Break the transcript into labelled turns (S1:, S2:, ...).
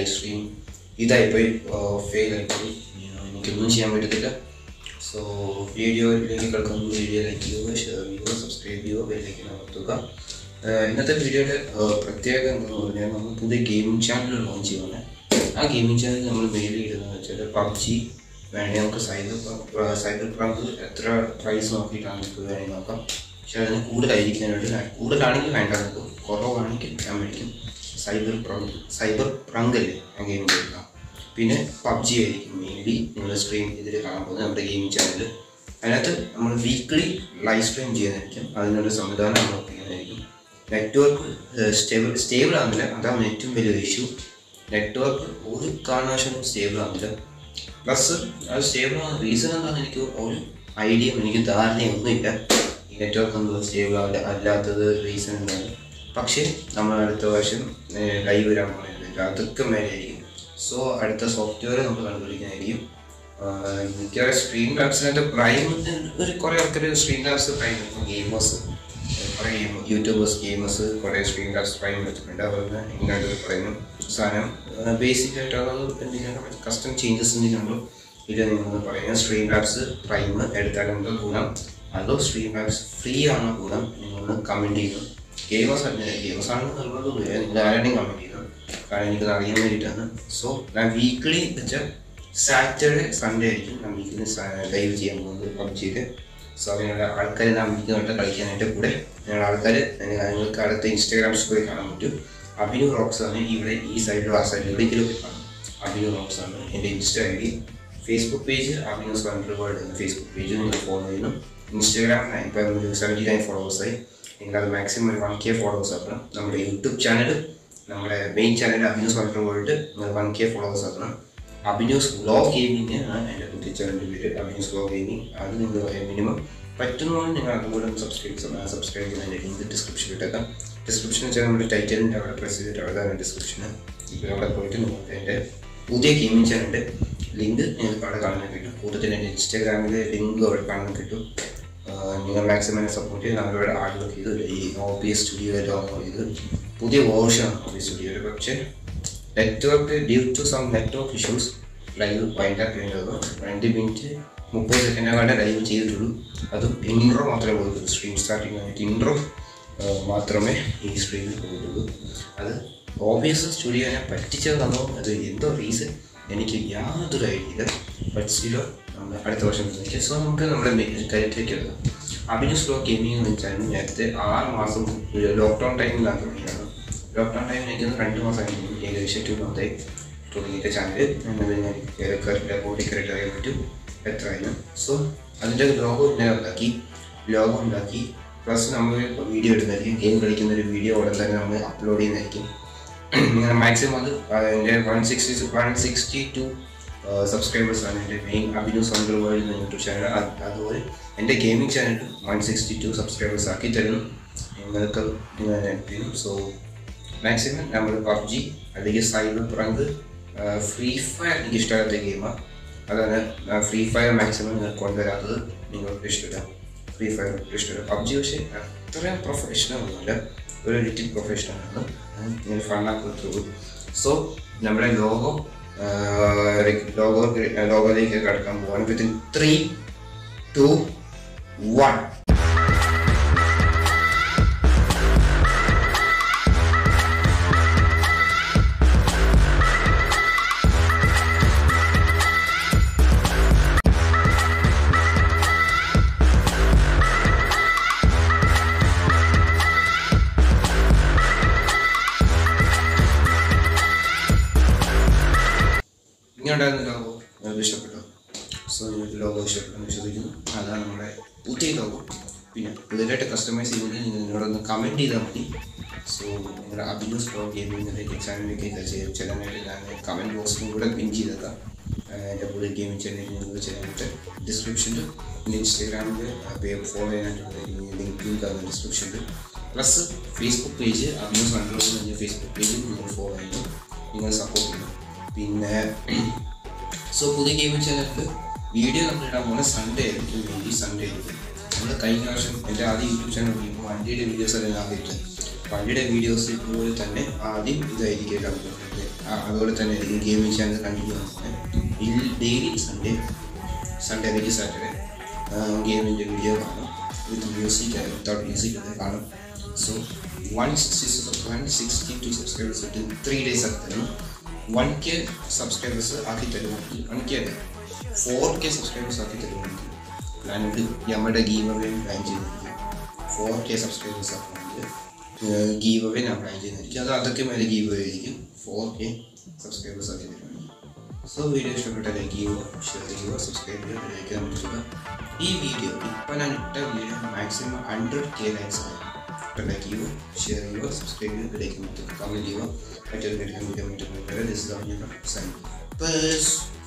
S1: live stream ഇതായിപ്പോയി fail ആയിപ്പോയി എനിക്കൊന്നും ചെയ്യാൻ പറ്റത്തില്ല സോ വീഡിയോയിലേക്ക് കിടക്കുന്ന വീഡിയോ ലൈക്ക് ചെയ്യുക ഷെയർ ചെയ്യുക സബ്സ്ക്രൈബ് ചെയ്യുക ബെല്ലേക്ക് അമർത്തുക ആഹ് ഇന്നത്തെ വീഡിയോയുടെ ആഹ് പ്രത്യേകത എന്താണെന്ന് പറഞ്ഞാൽ നമ്മൾ പുതിയ ഗെയിമിംഗ് ചാനൽ ലോഞ്ച് ചെയ്യുവാണ് ആ ഗെയിമിംഗ് ചാനൽ നമ്മൾ മെയിൽ ഇടുന്നത് വെച്ചാൽ പബ്ജി വേണമെങ്കിൽ നമുക്ക് സൈബർ സൈബർ പ്രാങ്ക് എത്ര പ്രൈസ് നോക്കിയിട്ടാണ് നമുക്ക് വേണമെങ്കിൽ നോക്കാം പക്ഷെ അതിന് കൂടുതലായിരിക്കാനായിട്ട് കൂടുതലാണെങ്കിൽ വേണ്ട നമുക്ക് കുറവാണെങ്കിൽ ഞാൻ മേടിക്കും സൈബർ പ്രാങ്ക് സൈബർ പ്രാങ്ക് അല്ലേ ആ ഗെയിമിംഗ് എടുക്കാം പിന്നെ പബ്ജി ആയിരിക്കും മെയിൻലി നിങ്ങൾ സ്ട്രീം ഇതിൽ കാണാൻ പോകുന്നത് നമ്മുടെ ഗെയിമിംഗ് ചാനൽ അതിനകത്ത് നമ്മൾ വീക്ക്ലി ലൈവ് സ്ട്രീം ചെയ്യുന്നതായിരിക്കും അതിനൊരു സംവിധാനം നമ്മൾ ചെയ്യുന്നതായിരിക്കും നെറ്റ്വർക്ക് സ്റ്റേബിൾ സ്റ്റേബിൾ ആകുന്നില്ല അതാണ് ഏറ്റവും വലിയ ഇഷ്യൂ നെറ്റ്വർക്ക് ഒരു കാരണവശാലും സ്റ്റേബിൾ ആകുന്നില്ല പ്ലസ് അത് സ്റ്റേബിൾ ആകുന്ന റീസൺ എന്താണെന്ന് എനിക്ക് ഒരു ഐഡിയ എനിക്ക് ധാരണയൊന്നുമില്ല ഈ നെറ്റ്വർക്ക് എന്തോ സ്റ്റേബിൾ ആവില്ല അല്ലാത്തത് റീസൺ എന്താണ് പക്ഷേ നമ്മൾ അടുത്ത വർഷം ലൈവ് വരാൻ പോകുന്നത് അതൊക്കെ മേലെയായിരിക്കും സോ അടുത്ത സോഫ്റ്റ്വെയർ നമ്മൾ കണ്ടുപിടിക്കാനായിരിക്കും ആഹ് മിക്കവാറും സ്ട്രീം ലാബ്സിനകത്ത് പ്രൈം ഒരു കുറേ ആൾക്കാർ സ്ട്രീം ലാബ്സ് പ്രൈം ഗെയിമേഴ്സ് കുറേ യൂട്യൂബേഴ്സ് ഗെയിമേഴ്സ് കുറേ സ്ട്രീം ലാബ്സ് പ്രൈം എടുത്തിട്ടുണ്ട് അവർക്ക് ഇങ്ങോട്ട് പറയുന്നു സാധനം ബേസിക് ആയിട്ടുള്ളത് എന്തെങ്കിലും കസ്റ്റം ചേഞ്ചസ് എന്തെങ്കിലും ഇത് നിങ്ങൾ പറയുന്നത് സ്ട്രീം ലാബ്സ് പ്രൈം എടുത്താൽ നമുക്ക് ഗുണം അതോ സ്ട്രീം ലാബ്സ് ഫ്രീ ആണോ ഗുണം നിങ്ങൾ കമൻറ്റ് ചെയ്യുന്നു ഗെയിമേഴ്സ് ഗെയിമേഴ്സ് ആണെന്ന് നിർബന്ധമൊന്നുമില്ല നിങ്ങൾ ആരുടെയും കമൻറ്റ് ചെയ്യുന്നു കാരണം എനിക്കത് അറിയാൻ വേണ്ടിയിട്ടാണ് സോ ഞാൻ വീക്ക്ലി വെച്ചാൽ സാറ്റർഡേ സൺഡേ ആയിരിക്കും ഞാൻ വീക്കിലി ലൈവ് ചെയ്യാൻ പോകുന്നത് പബ്ജിയിൽ സോ അതിനുള്ള ആൾക്കാർ ഞാൻ വീക്കിലോട്ട് കളിക്കാനായിട്ട് കൂടെ ഞങ്ങൾ ആൾക്കാർ നിങ്ങൾക്ക് അടുത്ത ഇൻസ്റ്റാഗ്രാം സ്റ്റോറി കാണാൻ പറ്റും അഭിനു റോക്സ് ആണ് ഇവിടെ ഈ സൈഡിലും ആ സൈഡിലും എവിടെയെങ്കിലും കാണാം അഭിനു റോക്സ് ആണ് എൻ്റെ insta I D Facebook page Abhinu's wonder world എന്ന ഫേസ്ബുക്ക് പേജ് നിങ്ങൾ ഫോളോ ചെയ്യുന്നു ഇൻസ്റ്റാഗ്രാം ഇപ്പം സെവൻറ്റി നയൻ ഫോളോവേഴ്സായി നിങ്ങളത് മാക്സിമം ഒരു വൺ കെ ഫോളോവേഴ്സ് ആക്കണം നമ്മുടെ യൂട്യൂബ് ചാനൽ നമ്മുടെ main channel Abhinu's wonder world നിങ്ങൾ വൺ കെ ഫോളോവേഴ്സ് ആക്കണം അഭിനൂസ് വ്ലോഗ് ഗെയിമിങ് ആണ് എൻ്റെ പുതിയ ചാനലിൻ്റെ പേര് അഭിനൂസ് വ്ലോഗ് ഗെയിമിങ് അത് നിങ്ങൾ മിനിമം പറ്റുന്നതാണ് നിങ്ങൾ അതുകൂടെ സബ്സ്ക്രൈബ് സബ്സ്ക്രൈബ് ചെയ്യുന്നതിൻ്റെ ലിങ്ക് ഡിസ്ക്രിപ്ഷനിൽ ഇട്ടേക്കാം ഡിസ്ക്രിപ്ഷൻ വെച്ചാൽ നമ്മുടെ ടൈറ്റലിൻ്റെ അവിടെ പ്രസ് ചെയ്തിട്ട് അവിടെ തന്നെ ഡിസ്ക്രിപ്ഷന് ഇപ്പോൾ അവിടെ പോയിട്ട് നിങ്ങൾക്ക് എൻ്റെ പുതിയ ഗെയിമിംഗ് ചാനലിൻ്റെ ലിങ്ക് നിങ്ങൾക്ക് അവിടെ കാണാൻ കിട്ടും കൂടുതൽ എൻ്റെ ഇൻസ്റ്റാഗ്രാമിൽ ലിങ്ക് അവിടെ കാണാൻ കിട്ടും ആഹ് നിങ്ങൾ മാക്സിമം സപ്പോർട്ട് ചെയ്ത് നമ്മളിവിടെ ഹാർഡ് വർക്ക് ചെയ്ത് ഈ O P S studio download ചെയ്ത് പുതിയ വേർഷനാണ് ഒ പി സ്റ്റുഡിയോയുടെ പക്ഷേ network due to some network issues live wind up ചെയ്യേണ്ടത് രണ്ട് മിനിറ്റ് മുപ്പത് സെക്കൻഡാകാണ്ട് ലൈവ് ചെയ്തിട്ടുള്ളൂ അതും ഇൻട്രോ മാത്രമേ പോയിട്ടുള്ളൂ സ്ട്രീം സ്റ്റാർട്ടിങ് ആയിട്ട് ഇൻട്രോ മാത്രമേ ഈ സ്ട്രീമിൽ പോയിട്ടുള്ളൂ അത് ഓബിയസ് സ്റ്റുഡിയോനെ പറ്റിച്ചതാണോ അത് എന്തോ റീസൺ എനിക്ക് യാതൊരു ഐഡിയ ഇല്ല ബട്ട് സ്റ്റിലോ നമ്മൾ അടുത്ത വർഷം സോ നമുക്ക് നമ്മുടെ കാര്യത്തിലേക്ക് എടുക്കാം അഭിനയ സ്ലോ ഗെയിമിംഗ് എന്ന് വെച്ചാൽ നേരത്തെ ആറ് മാസം ലോക്ക്ഡൗൺ ടൈമിലാണ് തുടങ്ങിയത് ലോക്ക്ഡൗൺ ടൈമിലേക്ക് രണ്ട് മാസം കഴിഞ്ഞു ഏകദേശം ടു മന്തായി തുടങ്ങിയിട്ട് ചാനൽ ഞാൻ ബോഡി കയറിയിട്ട് അറിയാൻ പറ്റും എത്ര ആയിരുന്നു സോ അതിൻ്റെ ലോഗോ ഞാൻ ഉണ്ടാക്കി ലോഗോ ഉണ്ടാക്കി പ്ലസ് നമ്മൾ വീഡിയോ ഇടുന്നതായിരിക്കും ഗെയിം കളിക്കുന്ന ഒരു വീഡിയോ ഉടൻ തന്നെ നമ്മൾ അപ്ലോഡ് ചെയ്യുന്നതായിരിക്കും ഇങ്ങനെ മാക്സിമം അത് എൻ്റെ one sixty one sixty two subscribers ആണ് എൻ്റെ മെയിൻ അഭിനൂസ് വണ്ടർ വേൾഡ് എന്ന യൂട്യൂബ് ചാനൽ അതുപോലെ എൻ്റെ gaming channel one sixty two subscribers ആക്കി തരുന്നു നിങ്ങൾക്ക് നിങ്ങൾ ഹെൽപ്പ് ചെയ്യും സോ മാക്സിമം നമ്മൾ പബ്ജി അല്ലെങ്കിൽ സൈബർ പ്രാങ്ക് ഫ്രീ ഫയർ എനിക്ക് ഇഷ്ടമാകാത്ത ഗെയിമാണ് അതാണ് ഫ്രീ ഫയർ മാക്സിമം നിങ്ങൾ കൊണ്ടുവരാത്തത് നിങ്ങൾക്ക് ഇഷ്ടമില്ല ഫ്രീ ഫയർ ഇഷ്ടമില്ല പബ്ജി പക്ഷേ അത്രയും പ്രൊഫഷണൽ ഒന്നുമില്ല ഒരു ലിറ്റിൽ പ്രൊഫഷണൽ ആണ് ഞാൻ ഫണ്ണാക്കത്തുള്ളൂ സോ നമ്മുടെ ലോഗോ ലോഗോ ലോഗോയിലേക്ക് കിടക്കാൻ പോവാണ് വിത്തിൻ ത്രീ ടു വൺ ഇങ്ങനെയുണ്ടായിരുന്ന ലോഗോ നിങ്ങൾക്ക് ഇഷ്ടപ്പെട്ടോ സോ നിങ്ങൾക്ക് ലോഗോ ഇഷ്ടപ്പെട്ടെന്ന് വിശ്വസിക്കുന്നു അതാണ് നമ്മുടെ പുതിയ ലോഗോ പിന്നെ പുതിയതായിട്ട് കസ്റ്റമൈസ് ചെയ്യുന്നത് നിങ്ങൾ നിങ്ങളൊന്ന് കമൻറ്റ് ചെയ്താൽ മതി സോ നിങ്ങളുടെ അഭിനൂസ് പ്രോ ഗെയിമിങ്ങിൻ്റെ ചാനലിലേക്ക് ചെല്ലാനായിട്ട് ഞാൻ കമൻറ്റ് ബോക്സിലും കൂടെ പിൻ ചെയ്തേക്കാം എൻ്റെ പുതിയ ഗെയിമിംഗ് ചാനലിൽ നിങ്ങൾക്ക് ചെയ്യാനായിട്ട് ഡിസ്ക്രിപ്ഷനിൽ പിന്നെ ഇൻസ്റ്റാഗ്രാമിൽ പേര് ഫോളോ ചെയ്യാനായിട്ടുള്ള ലിങ്ക് കാണുന്ന ഡിസ്ക്രിപ്ഷനിൽ plus Facebook page Abhinu's control എന്ന ഫേസ്ബുക്ക് പേജ് നിങ്ങൾ ഫോളോ ചെയ്യുന്നു നിങ്ങൾ സപ്പോർട്ട് ചെയ്യുന്നു പിന്നെ സോ പുതിയ ഗെയിമിംഗ് ചാനലിൽ വീഡിയോ നമ്മൾ ഇടാൻ പോകുന്നത് സൺഡേ ആയിരിക്കും മെയിൻലി സൺഡേ ആയിരിക്കും നമ്മൾ കഴിഞ്ഞ വർഷം എൻ്റെ ആദ്യം യൂട്യൂബ് ചാനൽ ചെയ്യുമ്പോൾ വണ്ടിയുടെ വീഡിയോസ് എല്ലാം ആദ്യം ഇട്ടത് വണ്ടിയുടെ വീഡിയോസ് ഇതുപോലെ തന്നെ ആദ്യം ഇതായിരിക്കും ഇടാൻ പോകുന്നത് അതുപോലെ തന്നെ ഗെയിമിംഗ് ചാനൽ കണ്ടിന്യൂ ആണ് ഡെയിലി സൺഡേ സൺഡേ അല്ലെങ്കിൽ സാറ്റർഡേ ഗെയിമിൻ്റെ വീഡിയോ കാണും വിത്ത് മ്യൂസിക് വിത്തൗട്ട് മ്യൂസിക് ഒക്കെ കാണും so one sixty one sixty two subscribers വിട്ട് ത്രീ ഡേയ്സ് ആക്കി തരും വൺ കെ സബ്സ്ക്രൈബേഴ്സ് ആക്കി തരുവാണെങ്കിൽ വൺ കെ അല്ല ഫോർ കെ സബ്സ്ക്രൈബേഴ്സ് ആക്കി തരുവാണെങ്കിൽ ഞാനിവിടെ നമ്മുടെ ഗീവ് അവേ പ്ലാൻ ചെയ്തിരിക്കും ഫോർ കെ സബ്സ്ക്രൈബേഴ്സ് ആക്കണമെങ്കിൽ ഗീവ് അവേ ഞാൻ പ്ലാൻ ചെയ്യുന്നതായിരിക്കും അത് അതൊക്കെ മേലെ ഗീവ് അവേ ആയിരിക്കും ഫോർ കെ സബ്സ്ക്രൈബേഴ്സ് ആക്കി തരുവാണെങ്കിൽ സോ വീഡിയോ ഇഷ്ടപ്പെട്ട ലൈക്ക് ചെയ്യുക ഷെയർ ചെയ്യുക സബ്സ്ക്രൈബ് ചെയ്യുക ലൈക്ക് അമർത്തുക ഈ വീഡിയോ ഇപ്പം ഞാൻ ഇട്ട video maximum hundred K likes ആയി ഇപ്പം ലൈക്ക് ചെയ്യുക ഷെയർ ചെയ്യുക സബ്സ്ക്രൈബ് ചെയ്യുക ലൈക്ക് അമർത്തുക കമൻറ്റ് ചെയ്യുക മറ്റൊരു വീഡിയോ വീഡിയോ മറ്റൊരു ദിസ് സൈൻ